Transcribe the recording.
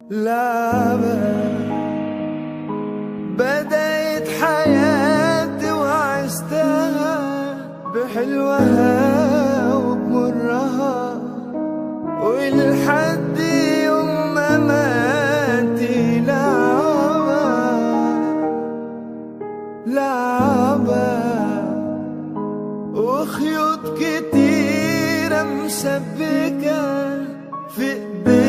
لعبة بدأت حياتي وعشتها بحلوها وبمرها ولحد يوم ما ماتي لعبة لعبة وخيوط كتيرة مشبكة في ايديها